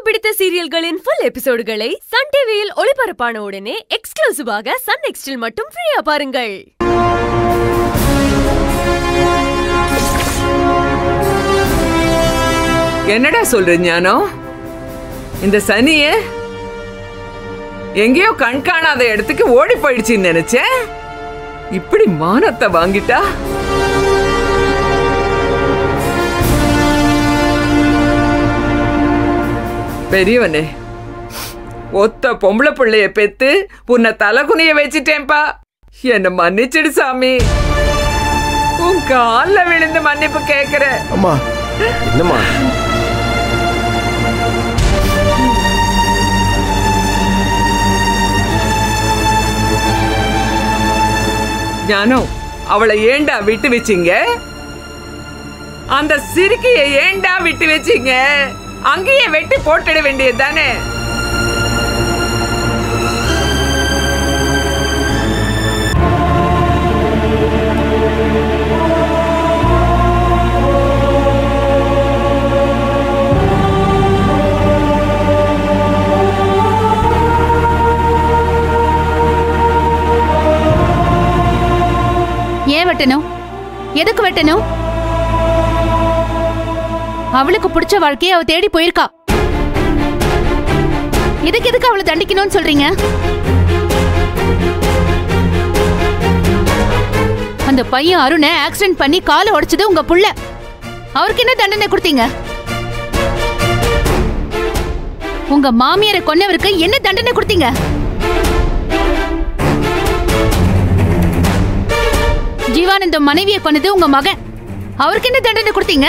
பிடித்த சீரியல்களின் full எபிசோடுகளை Sun டிவியில் ஒளிபரப்பான உடனே எக்ஸ்க்ளூசிவாக சன் நெக்ஸ்டில் மட்டும் ஃப்ரீயா பாருங்கள் என்னடா சொல்ற ஞானம் இந்த சனிய எங்கேயோ கண் காணாத இடத்துக்கு ஓடி போயிடுச்சுன்னு நினைச்சேன் இப்படி மானத்தை வாங்கிட்டா பெரியவனே ஒத்த பொம்பளை பிள்ளைய பெத்து உன்னை தலைகுனிய வச்சிட்டேன்பா என்ன மன்னிச்சிடு சாமி உன் கால்ல விழுந்து மன்னிப்பு கேக்குறேன் அம்மா என்னம்மா ஞானம் அவளை ஏண்டா விட்டு வச்சீங்க அந்த சிறுக்கிய ஏண்டா விட்டு வச்சீங்க அங்கேயே வெட்டி போட்டுட வேண்டியது தானே ஏன் வெட்டணும் எதுக்கு வெட்டணும் அவளுக்கு பிடிச்ச வாழ்க்கையை அவ தேடி போயிருக்கா இதுக்கு எதுக்கு அவளை தண்டிக்கணும்னு சொல்றீங்க அந்த பையன் அருணை ஆக்சிடென்ட் பண்ணி காலை உடைச்சது உங்க புள்ள அவருக்கு என்ன தண்டனை கொடுத்தீங்க உங்க மாமியாரை கொன்னவருக்கு என்ன தண்டனை கொடுத்தீங்க ஜீவானந்தம் மனைவியை கொன்னது உங்க மகன் அவருக்கு என்ன தண்டனை கொடுத்தீங்க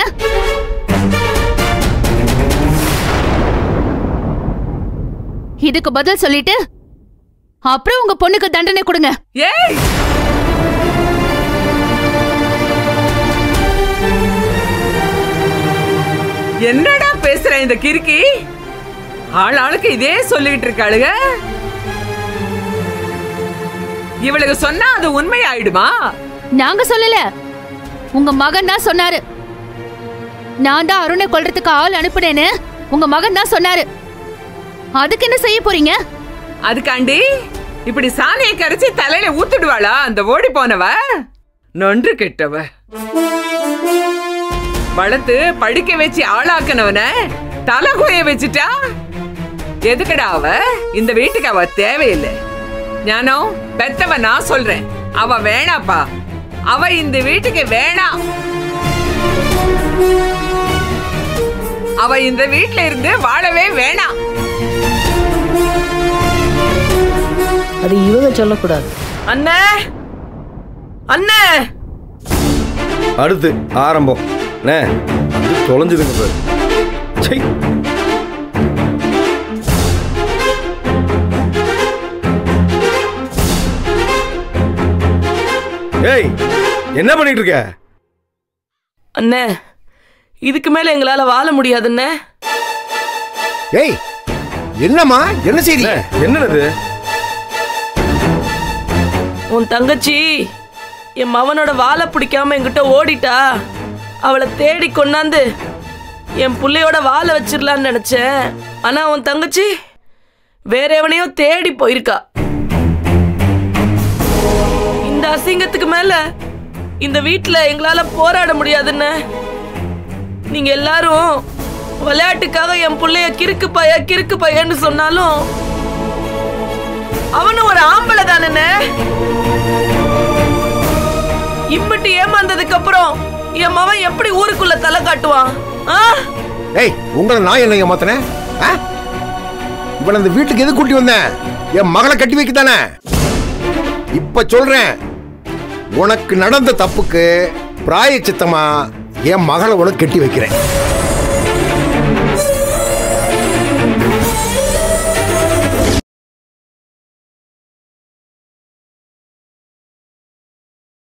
இதுக்கு பதில் சொல்லிட்டு அப்புறம் உங்க பொண்ணுக்கு தண்டனை கொடுங்க ஏய் என்னடா பேசுற இந்த கிறுக்கி ஆள் ஆளுக்கு இதே சொல்லிட்டு இருக்காளுங்க இவளுக்கு சொன்னா அது உண்மை ஆயிடுமா நாங்க சொல்லல உங்க மகன் தான் சொன்னாரு நான் தான் அருணை கொல்றதுக்கு ஆள் அனுப்புனேன்னு உங்க மகன் தான் சொன்னாரு அதுக்கு என்ன செய்ய போறீங்க அதுக்காண்டி இப்படி சாணியை கரைச்சி தலையில ஊத்துடுவாளா அந்த ஓடி போனவ நொன்று கெட்டவ வளர்த்து படிக்க வச்சு ஆளாக்குனவன தலை குய வச்சுட்டா எதுக்குடா அவ இந்த வீட்டுக்கு அவ தேவையில்லை ஞானம் பெத்தவ நான் சொல்றேன் அவ வேணாப்பா அவ இந்த வீட்டுக்கு வேணாம் அவ இந்த வீட்ல இருந்து வாழவே வேணாம் அது இவங்க சொல்லக்கூடாது அண்ணே அண்ணே அடுத்து ஆரம்பம் அண்ணே அது தொலைஞ்சுதுங்க பாரு சை ஏய் என்ன பண்ணிட்டு இருக்க அண்ணே இதுக்கு மேல எங்களால வாழ முடியாதுண்ணே ஏய் என்னம்மா என்ன செய்தி என்னது உன் தங்கச்சி என் மவனோட வாழை பிடிக்காம என்கிட்ட ஓடிட்டா அவளை தேடி கொண்டாந்து என் புள்ளையோட வாழை வச்சிடலான்னு நினைச்சேன் ஆனா உன் தங்கச்சி வேற எவனையோ தேடி போயிருக்கா இந்த அசிங்கத்துக்கு மேல இந்த வீட்ல எங்களால போராட முடியாதுன்னு நீங்க எல்லாரும் விளையாட்டுக்காக என் புள்ளைய கிறுக்கு பைய கிறுக்கு பையன்னு சொன்னாலும் அவனும் ஒரு ஆம்பளை தானே இம்பிட்டு ஏமாந்ததுக்கு அப்புறம் என் மவன் எப்படி ஊருக்குள்ள தலை காட்டுவான் ஆ? ஏய் உங்களை நான் என்ன ஏமாத்தினேன் ஆ? இவளை இந்த வீட்டுக்கு எது கூட்டி வந்தேன் என் மகளை கட்டி வைக்கத்தானே இப்ப சொல்றேன் உனக்கு நடந்த தப்புக்கு பிராய சித்தமா என் மகளை உனக்கு கட்டி வைக்கிறேன்